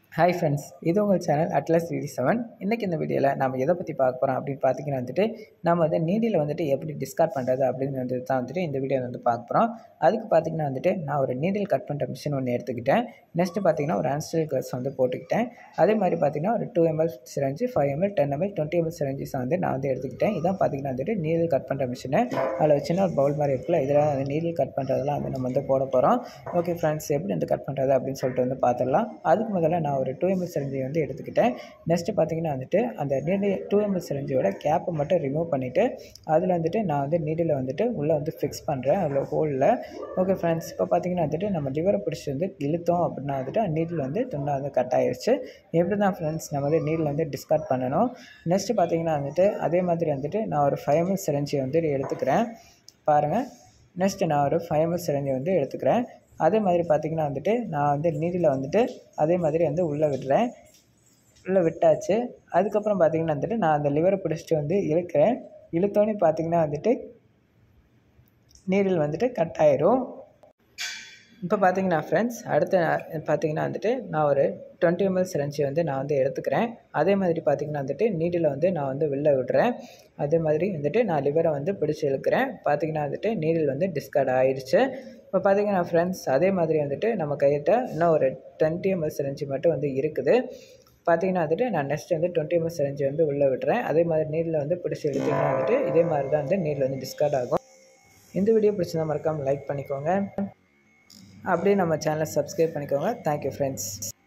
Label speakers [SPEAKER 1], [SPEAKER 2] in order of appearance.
[SPEAKER 1] hi friends இது உங்கள் channel atlas three seven இன்றைக்கி இந்த வீடியோவில் நம்ம எதை பற்றி பார்க்க போகிறோம் அப்படின்னு பார்த்தீங்கன்னா வந்துட்டு நம்ம வந்து நீடியில் வந்துட்டு எப்படி டிஸ்கார்ட் பண்ணுறது அப்படின்னு வந்து தான் வந்துட்டு இந்த வீடியோ வந்து பார்க்க போகிறோம் அதுக்கு பார்த்தீங்கன்னா வந்துட்டு நான் ஒரு நீடில் கட் பண்ணுற மிஷின் ஒன்று எடுத்துக்கிட்டேன் நெக்ஸ்ட்டு பார்த்தீங்கன்னா ஒரு ஆன்ஸ்டல் கிளாஸ் வந்து போட்டுக்கிட்டேன் அதே மாதிரி பார்த்தீங்கன்னா ஒரு two ml syringe five ml ten ml twenty ml syringes வந்து நான் வந்து எடுத்துக்கிட்டேன் இதான் பார்த்தீங்கன்னா வந்துட்டு நீடில் கட் பண்ணுற மிஷினு அதில் சின்ன ஒரு பவுல் மாதிரி இருக்குல்ல இதில் வந்து நீடில் கட் பண்ணுறதெல்லாம் வந்து நம்ம வந்து போட போகிறோம் ஓகே ஃப்ரெண்ட்ஸ் எப்படி வந்து கட் பண்ணுறது அப்படின்னு சொல்லிட்டு வந்து பார்த்துடலாம் அதுக்கு முதல்ல நான் ஒரு டூ எம்எல் சிரஞ்சி வந்து எடுத்துக்கிட்டேன் நெக்ஸ்ட்டு பார்த்தீங்கன்னா வந்துட்டு அந்த நீடில் டூ எம்எல் சிரஞ்சியோட கேப்பை மட்டும் ரிமூவ் பண்ணிவிட்டு அதில் வந்துட்டு நான் வந்து நீடில் வந்துட்டு உள்ளே வந்து ஃபிக்ஸ் பண்ணுறேன் அதில் ஹோலில் ஓகே ஃப்ரெண்ட்ஸ் இப்போ பார்த்தீங்கன்னா வந்துட்டு நம்ம லிவரை பிடிச்சி வந்து இழுத்தோம் அப்படின்னா வந்துட்டு நீடில் வந்து துண்டா வந்து கட் ஆயிடுச்சு எப்படி தான் ஃப்ரெண்ட்ஸ் நம்ம வந்து நீடில் வந்து டிஸ்கார்ட் பண்ணணும் நெக்ஸ்ட்டு பார்த்தீங்கன்னா வந்துட்டு அதே மாதிரி வந்துட்டு நான் ஒரு ஃபைவ் எம்எல் சிரஞ்சி வந்து எடுத்துக்கிறேன் பாருங்கள் நெக்ஸ்ட்டு நான் ஒரு ஃபைவ் எம்எல் சிரஞ்சி வந்து எடுத்துக்கிறேன் அதே மாதிரி பார்த்திங்கன்னா வந்துட்டு நான் வந்து நீடில் வந்துட்டு அதே மாதிரி வந்து உள்ளே விடுறேன் உள்ளே விட்டாச்சு அதுக்கப்புறம் பார்த்திங்கன்னா வந்துட்டு நான் அந்த லிவரை பிடிச்சிட்டு வந்து இழுக்கிறேன் இழுத்தோன்னே பார்த்திங்கன்னா வந்துட்டு நீடில் வந்துட்டு கட் ஆயிரும் இப்போ பார்த்தீங்கன்னா ஃப்ரெண்ட்ஸ் அடுத்து பார்த்தீங்கன்னா வந்துட்டு நான் ஒரு டுவெண்ட்டி எம்எல் சிரஞ்சி வந்து நான் வந்து எடுத்துக்கிறேன் அதே மாதிரி பார்த்திங்கன்னா வந்துட்டு நீடில் வந்து நான் வந்து வெளில விடுறேன் அதே மாதிரி வந்துட்டு நான் லிவரை வந்து பிடிச்சி இழுக்கிறேன் பார்த்திங்கன்னா வந்துட்டு நீடில் வந்து டிஸ்கார்ட் ஆயிடுச்சு இப்போ பார்த்தீங்கன்னா ஃப்ரெண்ட்ஸ் அதே மாதிரி வந்துட்டு நம்ம கையிட்ட இன்னும் ஒரு டுவெண்ட்டி எம்எல் சிரஞ்சி மட்டும் வந்து இருக்குது பார்த்தீங்கன்னா வந்துட்டு நான் நெக்ஸ்ட் வந்து டுவெண்ட்டி எம்எல் சிரஞ்சி வந்து உள்ளே விடுறேன் அதே மாதிரி நீரில் வந்து பிடிச்சி இழுத்திங்கன்னா வந்துட்டு இதே மாதிரி தான் வந்து நீரில் வந்து டிஸ்கார்ட் ஆகும் இந்த வீடியோ பிடிச்சதா மறக்காமல் லைக் பண்ணிக்கோங்க அப்படியே நம்ம சேனலை சப்ஸ்கிரைப் பண்ணிக்கோங்க தேங்க்யூ ஃப்ரெண்ட்ஸ்